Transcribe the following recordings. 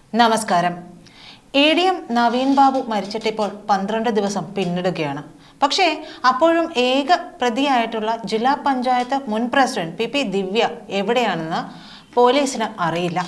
നമസ്കാരം A D M Naveen Babu മരിച്ചിട്ടിപ്പോൾ പന്ത്രണ്ട് ദിവസം പിന്നിടുകയാണ് പക്ഷേ അപ്പോഴും ഏക പ്രതിയായിട്ടുള്ള ജില്ലാ പഞ്ചായത്ത് മുൻ പ്രസിഡന്റ് പി പി ദിവ്യ എവിടെയാണെന്ന് പോലീസിന് അറിയില്ല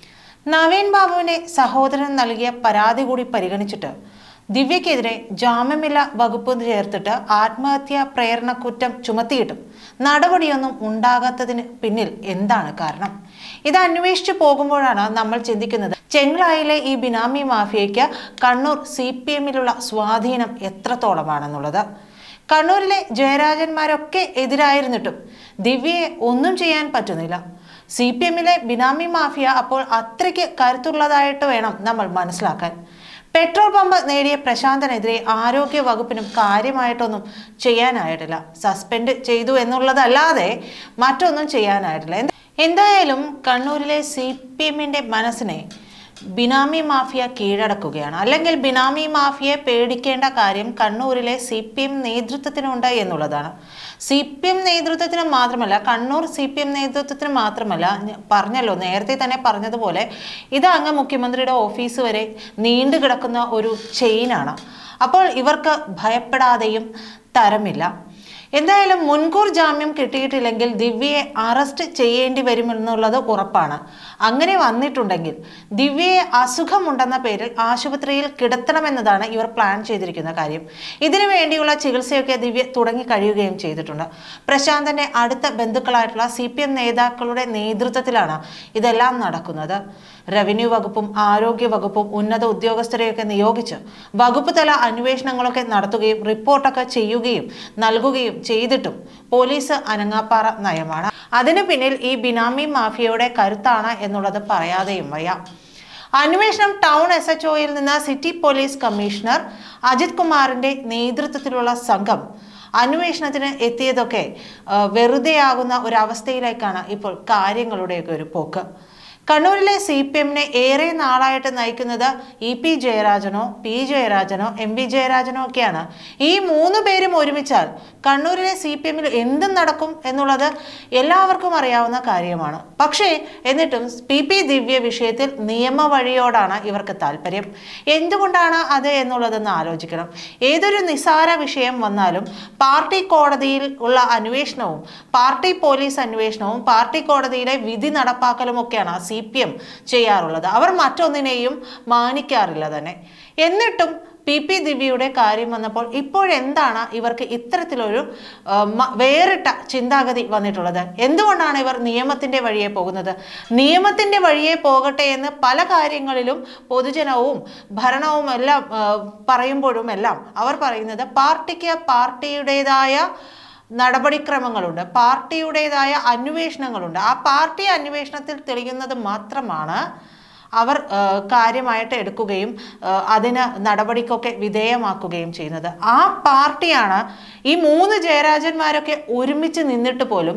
നവീൻ ബാബുവിന്റെ സഹോദരൻ നൽകിയ പരാതി കൂടി പരിഗണിച്ചിട്ട് ദിവ്യക്കെതിരെ ജാമ്യമില്ല വകുപ്പ് ചേർത്തിട്ട് ആത്മഹത്യാ പ്രേരണ കുറ്റം ചുമത്തിയിട്ടും നടപടിയൊന്നും ഉണ്ടാകാത്തതിന് പിന്നിൽ എന്താണ് കാരണം ഇത് അന്വേഷിച്ചു പോകുമ്പോഴാണ് നമ്മൾ ചിന്തിക്കുന്നത് ചെങ്കളായിലെ ഈ ബിനാമി മാഫിയയ്ക്ക് കണ്ണൂർ സി പി എമ്മിലുള്ള സ്വാധീനം എത്രത്തോളമാണെന്നുള്ളത് കണ്ണൂരിലെ ജയരാജന്മാരൊക്കെ എതിരായിരുന്നിട്ടും ദിവ്യയെ ഒന്നും ചെയ്യാൻ പറ്റുന്നില്ല സി പി എമ്മിലെ ബിനാമി മാഫിയ അപ്പോൾ അത്രയ്ക്ക് കരുത്തുള്ളതായിട്ട് വേണം നമ്മൾ മനസ്സിലാക്കാൻ പെട്രോൾ പമ്പ് നേടിയ പ്രശാന്തനെതിരെ ആരോഗ്യ വകുപ്പിനും കാര്യമായിട്ടൊന്നും ചെയ്യാനായിട്ടില്ല സസ്പെൻഡ് ചെയ്തു എന്നുള്ളതല്ലാതെ മറ്റൊന്നും ചെയ്യാനായിട്ടില്ല എന്ത- എന്തായാലും കണ്ണൂരിലെ സി പി എമ്മിൻ്റെ മനസ്സിനെ ബിനാമി മാഫിയ കീഴടക്കുകയാണ് അല്ലെങ്കിൽ ബിനാമി മാഫിയയെ പേടിക്കേണ്ട കാര്യം കണ്ണൂരിലെ സി പി എം നേതൃത്വത്തിനുണ്ട് എന്നുള്ളതാണ് സി പി എം നേതൃത്വത്തിന് മാത്രമല്ല കണ്ണൂർ സി പി എം നേതൃത്വത്തിന് മാത്രമല്ല ഞ- പറഞ്ഞല്ലോ നേരത്തെ തന്നെ പറഞ്ഞതുപോലെ ഇത് അങ്ങ് മുഖ്യമന്ത്രിയുടെ ഓഫീസ് വരെ നീണ്ടു കിടക്കുന്ന ഒരു ചെയിനാണ് അപ്പോൾ ഇവർക്ക് ഭയപ്പെടാതെയും തരമില്ല എന്തായാലും മുൻകൂർ ജാമ്യം കിട്ടിയിട്ടില്ലെങ്കിൽ ദിവ്യയെ അറസ്റ്റ് ചെയ്യേണ്ടി വരുമെന്നുള്ളത് ഉറപ്പാണ് അങ്ങനെ വന്നിട്ടുണ്ടെങ്കിൽ ദിവ്യയെ അസുഖമുണ്ടെന്ന പേരിൽ ആശുപത്രിയിൽ കിടത്തണമെന്നതാണ് ഇവർ പ്ലാൻ ചെയ്തിരിക്കുന്ന കാര്യം ഇതിനു വേണ്ടിയുള്ള ചികിത്സയൊക്കെ ദിവ്യ തുടങ്ങി കഴിയുകയും ചെയ്തിട്ടുണ്ട് പ്രശാന്തന്റെ അടുത്ത ബന്ധുക്കളായിട്ടുള്ള സി പി എം നേതാക്കളുടെ നേതൃത്വത്തിലാണ് ഇതെല്ലാം നടക്കുന്നത് റവന്യൂ വകുപ്പും ആരോഗ്യ വകുപ്പും ഉന്നത ഉദ്യോഗസ്ഥരെയൊക്കെ നിയോഗിച്ച് വകുപ്പ് തല അന്വേഷണങ്ങളൊക്കെ നടത്തുകയും റിപ്പോർട്ടൊക്കെ ചെയ്യുകയും നൽകുകയും ചെയ്തിട്ടും പോലീസ് അനങ്ങാപ്പാറ നയമാണ് അതിനു പിന്നിൽ ഈ ബിനാമി മാഫിയയുടെ കരുത്താണ് എന്നുള്ളത് പറയാതെയും വയ്യ അന്വേഷണം ടൗൺ എസ് എച്ച് ഒയിൽ നിന്ന് സിറ്റി പോലീസ് കമ്മീഷണർ അജിത് കുമാറിന്റെ നേതൃത്വത്തിലുള്ള സംഘം അന്വേഷണത്തിന് എത്തിയതൊക്കെ ആ, വെറുതെയാകുന്ന ഒരവസ്ഥയിലേക്കാണ് ഇപ്പോൾ കാര്യങ്ങളുടെയൊക്കെ ഒരു പോക്ക് കണ്ണൂരിലെ സി പി എമ്മിനെ ഏറെ നാളായിട്ട് നയിക്കുന്നത് ഇ പി ജയരാജനോ പി ജയരാജനോ എം വി ജയരാജനോ ഒക്കെയാണ് ഈ മൂന്ന് പേരും ഒരുമിച്ചാൽ കണ്ണൂരിലെ സി പി എമ്മിൽ എന്തും നടക്കും എന്നുള്ളത് എല്ലാവർക്കും അറിയാവുന്ന കാര്യമാണ് പക്ഷേ എന്നിട്ടും പി പി ദിവ്യ വിഷയത്തിൽ നിയമവഴിയോടാണ് ഇവർക്ക് താല്പര്യം എന്തുകൊണ്ടാണ് അത് എന്നുള്ളതെന്ന് ആലോചിക്കണം ഏതൊരു നിസാര വിഷയം വന്നാലും പാർട്ടി കോടതിയിൽ ഉള്ള അന്വേഷണവും പാർട്ടി പോലീസ് അന്വേഷണവും പാർട്ടി കോടതിയിലെ വിധി നടപ്പാക്കലും ഒക്കെയാണ് സി പി എം ചെയ്യാറുള്ളത് അവർ മറ്റൊന്നിനെയും മാനിക്കാറില്ല തന്നെ എന്നിട്ടും പി പി ദിവ്യയുടെ കാര്യം വന്നപ്പോൾ ഇപ്പോഴെന്താണ് ഇവർക്ക് ഇത്തരത്തിലൊരു ആ, മ- വേറിട്ട ചിന്താഗതി വന്നിട്ടുള്ളത് എന്തുകൊണ്ടാണ് ഇവർ നിയമത്തിന്റെ വഴിയെ പോകുന്നത് നിയമത്തിന്റെ വഴിയെ പോകട്ടെ എന്ന് പല കാര്യങ്ങളിലും പൊതുജനവും ഭരണവും എല്ലാം ആ, പറയുമ്പോഴും എല്ലാം അവർ പറയുന്നത് പാർട്ടിക്ക് പാർട്ടിയുടേതായ നടപടിക്രമങ്ങളുണ്ട് പാർട്ടിയുടേതായ അന്വേഷണങ്ങളുണ്ട് ആ പാർട്ടി അന്വേഷണത്തിൽ തെളിയുന്നത് മാത്രമാണ് അവർ ആ, കാര്യമായിട്ട് എടുക്കുകയും ആ, അതിന് നടപടിക്കൊക്കെ വിധേയമാക്കുകയും ചെയ്യുന്നത് ആ പാർട്ടിയാണ് ഈ മൂന്ന് ജയരാജന്മാരൊക്കെ ഒരുമിച്ച് നിന്നിട്ട് പോലും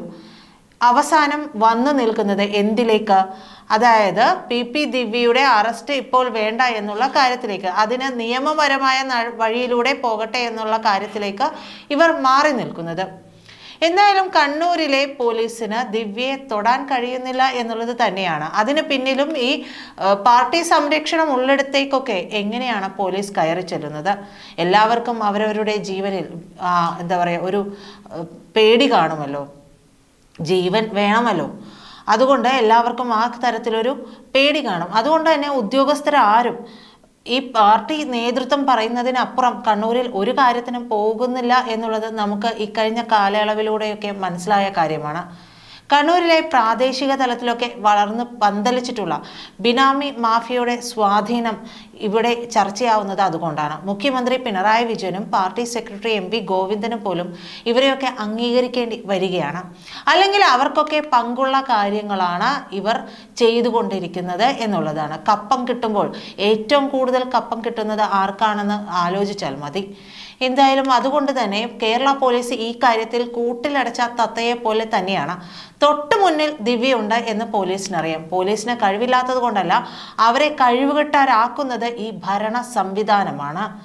അവസാനം വന്നു നിൽക്കുന്നത് എന്തിലേക്ക് അതായത് പി പി ദിവ്യയുടെ അറസ്റ്റ് ഇപ്പോൾ വേണ്ട എന്നുള്ള കാര്യത്തിലേക്ക് അതിന് നിയമപരമായ ന- വഴിയിലൂടെ പോകട്ടെ എന്നുള്ള കാര്യത്തിലേക്ക് ഇവർ മാറി നിൽക്കുന്നത് എന്തായാലും കണ്ണൂരിലെ പോലീസിന് ദിവ്യയെ തൊടാൻ കഴിയുന്നില്ല എന്നുള്ളത് തന്നെയാണ് അതിന് പിന്നിലും ഈ ആ, പാർട്ടി സംരക്ഷണം ഉള്ളിടത്തേക്കൊക്കെ എങ്ങനെയാണ് പോലീസ് കയറി ചെല്ലുന്നത് എല്ലാവർക്കും അവരവരുടെ ജീവനിൽ ആ, എന്താ പറയുക ഒരു ആ, പേടി കാണുമല്ലോ ജീവൻ വേണമല്ലോ അതുകൊണ്ട് എല്ലാവർക്കും ആ തരത്തിലൊരു പേടി കാണും അതുകൊണ്ട് തന്നെ ഉദ്യോഗസ്ഥരാരും ഈ പാർട്ടി നേതൃത്വം പറയുന്നതിനപ്പുറം കണ്ണൂരിൽ ഒരു കാര്യത്തിനും പോകുന്നില്ല എന്നുള്ളത് നമുക്ക് ഇക്കഴിഞ്ഞ കാലയളവിലൂടെയൊക്കെ മനസ്സിലായ കാര്യമാണ് കണ്ണൂരിലെ പ്രാദേശിക തലത്തിലൊക്കെ വളർന്ന് പന്തലിച്ചിട്ടുള്ള ബിനാമി മാഫിയയുടെ സ്വാധീനം ഇവിടെ ചർച്ചയാവുന്നത് അതുകൊണ്ടാണ് മുഖ്യമന്ത്രി പിണറായി വിജയനും പാർട്ടി സെക്രട്ടറി എം പി ഗോവിന്ദനും പോലും ഇവരെയൊക്കെ അംഗീകരിക്കേണ്ടി വരികയാണ് അല്ലെങ്കിൽ അവർക്കൊക്കെ പങ്കുള്ള കാര്യങ്ങളാണ് ഇവർ ചെയ്തുകൊണ്ടിരിക്കുന്നത് എന്നുള്ളതാണ് കപ്പം കിട്ടുമ്പോൾ ഏറ്റവും കൂടുതൽ കപ്പം കിട്ടുന്നത് ആർക്കാണെന്ന് ആലോചിച്ചാൽ മതി എന്തായാലും അതുകൊണ്ട് തന്നെ കേരള പോലീസ് ഈ കാര്യത്തിൽ കൂട്ടിലടച്ച തത്തയെ പോലെ തന്നെയാണ് തൊട്ടു മുന്നിൽ ദിവ്യയുണ്ട് എന്ന് പോലീസിനറിയാം പോലീസിന് കഴിവില്ലാത്തത് കൊണ്ടല്ല അവരെ കഴിവുകെട്ടാരാക്കുന്നത് ഈ ഭരണ സംവിധാനമാണ്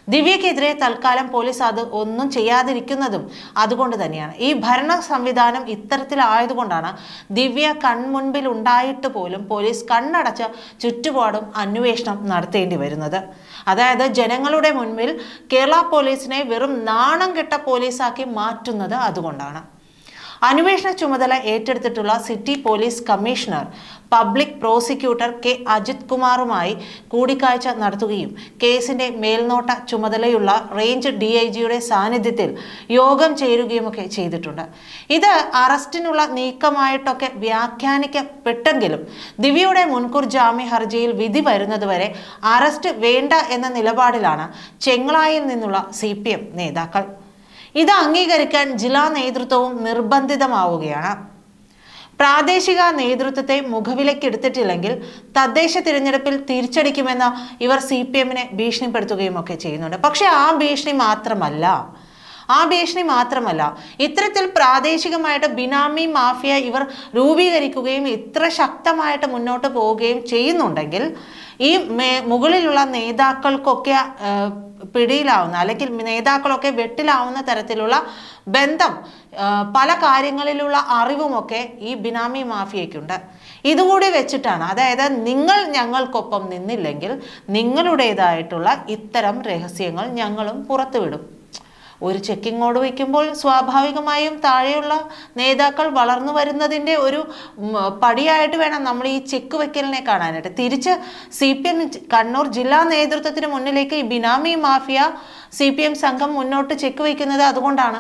ദിവ്യക്കെതിരെ തൽക്കാലം പോലീസ് അത് ഒന്നും ചെയ്യാതിരിക്കുന്നതും അതുകൊണ്ട് തന്നെയാണ് ഈ ഭരണ സംവിധാനം ഇത്തരത്തിലായതുകൊണ്ടാണ് ദിവ്യ കൺമുൻപിൽ ഉണ്ടായിട്ട് പോലും പോലീസ് കണ്ണടച്ച് ചുറ്റുപാടും അന്വേഷണം നടത്തേണ്ടി വരുന്നത് അതായത് ജനങ്ങളുടെ മുൻപിൽ കേരള പോലീസിനെ വെറും നാണം കെട്ട പോലീസാക്കി മാറ്റുന്നത് അതുകൊണ്ടാണ് അന്വേഷണ ചുമതല ഏറ്റെടുത്തിട്ടുള്ള city police commissioner public prosecutor K Ajith കുമാറുമായി കൂടിക്കാഴ്ച നടത്തുകയും കേസിന്റെ മേൽനോട്ട ചുമതലയുള്ള റേഞ്ച് ഡി ഐ ജിയുടെ സാന്നിധ്യത്തിൽ യോഗം ചേരുകയുമൊക്കെ ചെയ്തിട്ടുണ്ട് ഇത് അറസ്റ്റിനുള്ള നീക്കമായിട്ടൊക്കെ വ്യാഖ്യാനിക്കപ്പെട്ടെങ്കിലും ദിവ്യയുടെ മുൻകൂർ ജാമ്യ ഹർജിയിൽ വിധി വരുന്നതുവരെ അറസ്റ്റ് വേണ്ട എന്ന നിലപാടിലാണ് ചെങ്ങളായിൽ നിന്നുള്ള സി നേതാക്കൾ ഇത് അംഗീകരിക്കാൻ ജില്ലാ നേതൃത്വവും നിർബന്ധിതമാവുകയാണ് പ്രാദേശിക നേതൃത്വത്തെ മുഖവിലക്കെടുത്തിട്ടില്ലെങ്കിൽ തദ്ദേശ തിരഞ്ഞെടുപ്പിൽ തിരിച്ചടിക്കുമെന്ന് ഇവർ സി പി എമ്മിനെ ഭീഷണിപ്പെടുത്തുകയും ഒക്കെ ചെയ്യുന്നുണ്ട് പക്ഷെ ആ ഭീഷണി മാത്രമല്ല ആ ഭീഷണി മാത്രമല്ല ഇത്തരത്തിൽ പ്രാദേശികമായിട്ട് ബിനാമി മാഫിയ ഇവർ രൂപീകരിക്കുകയും ഇത്ര ശക്തമായിട്ട് മുന്നോട്ട് പോവുകയും ചെയ്യുന്നുണ്ടെങ്കിൽ ഈ മേ മുകളിലുള്ള നേതാക്കൾക്കൊക്കെ ആ, പിടിയിലാവുന്ന അല്ലെങ്കിൽ നേതാക്കളൊക്കെ വെട്ടിലാവുന്ന തരത്തിലുള്ള ബന്ധം ആ, പല കാര്യങ്ങളിലുള്ള അറിവുമൊക്കെ ഈ ബിനാമി മാഫിയയ്ക്കുണ്ട് ഇതുകൂടി വെച്ചിട്ടാണ് അതായത് നിങ്ങൾ ഞങ്ങൾക്കൊപ്പം നിന്നില്ലെങ്കിൽ നിങ്ങളുടേതായിട്ടുള്ള ഇത്തരം രഹസ്യങ്ങൾ ഞങ്ങളും പുറത്തുവിടും ഒരു ചെക്കിംഗ് മോഡ് വയ്ക്കുമ്പോൾ സ്വാഭാവികമായും താഴെയുള്ള നേതാക്കൾ വളർന്നു വരുന്നതിൻ്റെ ഒരു ഉം, പടിയായിട്ട് വേണം നമ്മൾ ഈ ചെക്ക് വെക്കലിനെ കാണാനായിട്ട് തിരിച്ച് സി പി എം കണ്ണൂർ ജില്ലാ നേതൃത്വത്തിന് മുന്നിലേക്ക് ഈ benami mafia C P M സംഘം മുന്നോട്ട് ചെക്ക് വയ്ക്കുന്നത് അതുകൊണ്ടാണ്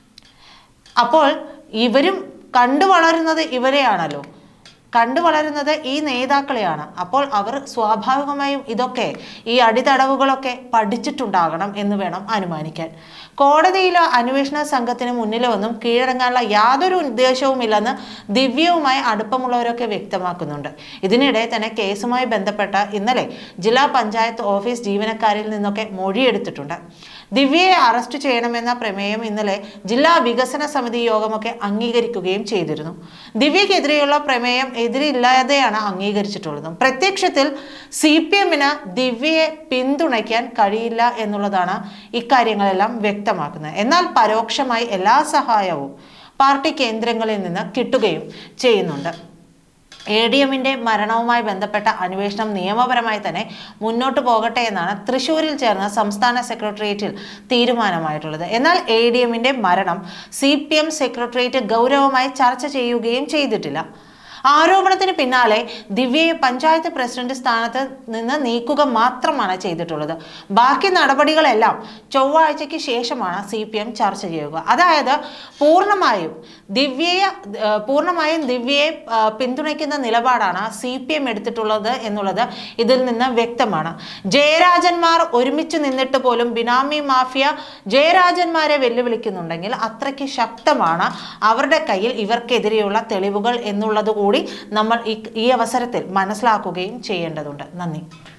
അപ്പോൾ ഇവരും കണ്ടു വളരുന്നത് ഇവരെയാണല്ലോ കണ്ടു വളരുന്നത് ഈ നേതാക്കളെയാണ് അപ്പോൾ അവർ സ്വാഭാവികമായും ഇതൊക്കെ ഈ അടിതടവുകളൊക്കെ പഠിച്ചിട്ടുണ്ടാകണം എന്ന് വേണം അനുമാനിക്കാൻ കോടതിയിലോ അന്വേഷണ സംഘത്തിന് മുന്നിലൊന്നും കീഴടങ്ങാനുള്ള യാതൊരു ഉദ്ദേശവുമില്ലെന്ന് ദിവ്യവുമായി അടുപ്പമുള്ളവരൊക്കെ വ്യക്തമാക്കുന്നുണ്ട് ഇതിനിടെ തന്നെ കേസുമായി ബന്ധപ്പെട്ട ഇന്നലെ ജില്ലാ പഞ്ചായത്ത് ഓഫീസ് ജീവനക്കാരിൽ നിന്നൊക്കെ മൊഴിയെടുത്തിട്ടുണ്ട് ദിവ്യയെ അറസ്റ്റ് ചെയ്യണമെന്ന പ്രമേയം ഇന്നലെ ജില്ലാ വികസന സമിതി യോഗമൊക്കെ അംഗീകരിക്കുകയും ചെയ്തിരുന്നു ദിവ്യക്കെതിരെയുള്ള പ്രമേയം എതിരില്ലാതെയാണ് അംഗീകരിച്ചിട്ടുള്ളതും പ്രത്യക്ഷത്തിൽ സി പി എമ്മിന് ദിവ്യയെ പിന്തുണയ്ക്കാൻ കഴിയില്ല എന്നുള്ളതാണ് ഇക്കാര്യങ്ങളെല്ലാം വ്യക്തമാക്കുന്നത് എന്നാൽ പരോക്ഷമായി എല്ലാ സഹായവും പാർട്ടി കേന്ദ്രങ്ങളിൽ നിന്ന് കിട്ടുകയും ചെയ്യുന്നുണ്ട് എ ഡി എമ്മിന്റെ മരണവുമായി ബന്ധപ്പെട്ട അന്വേഷണം നിയമപരമായി തന്നെ മുന്നോട്ട് പോകട്ടെ എന്നാണ് തൃശൂരിൽ ചേർന്ന സംസ്ഥാന സെക്രട്ടേറിയറ്റിൽ തീരുമാനമായിട്ടുള്ളത് എന്നാൽ എ ഡി എമ്മിന്റെ മരണം സി പി എം സെക്രട്ടേറിയറ്റ് ഗൗരവമായി ചർച്ച ചെയ്യുകയും ചെയ്തിട്ടില്ല ആരോപണത്തിന് പിന്നാലെ ദിവ്യയെ പഞ്ചായത്ത് പ്രസിഡന്റ് സ്ഥാനത്ത് നിന്ന് നീക്കുക മാത്രമാണ് ചെയ്തിട്ടുള്ളത് ബാക്കി നടപടികളെല്ലാം ചൊവ്വാഴ്ചയ്ക്ക് ശേഷമാണ് സി പി എം ചർച്ച ചെയ്യുക അതായത് പൂർണ്ണമായും ദിവ്യയെ ആ, പൂർണ്ണമായും ദിവ്യയെ ആ, പിന്തുണയ്ക്കുന്ന നിലപാടാണ് സി പി എം എടുത്തിട്ടുള്ളത് എന്നുള്ളത് ഇതിൽ നിന്ന് വ്യക്തമാണ് ജയരാജന്മാർ ഒരുമിച്ച് നിന്നിട്ട് പോലും ബിനാമി മാഫിയ ജയരാജന്മാരെ വെല്ലുവിളിക്കുന്നുണ്ടെങ്കിൽ അത്രയ്ക്ക് ശക്തമാണ് അവരുടെ കയ്യിൽ ഇവർക്കെതിരെയുള്ള തെളിവുകൾ എന്നുള്ളത് കൂടി നമ്മൾ ഈ ഈ അവസരത്തിൽ മനസ്സിലാക്കുകയും ചെയ്യേണ്ടതുണ്ട് നന്ദി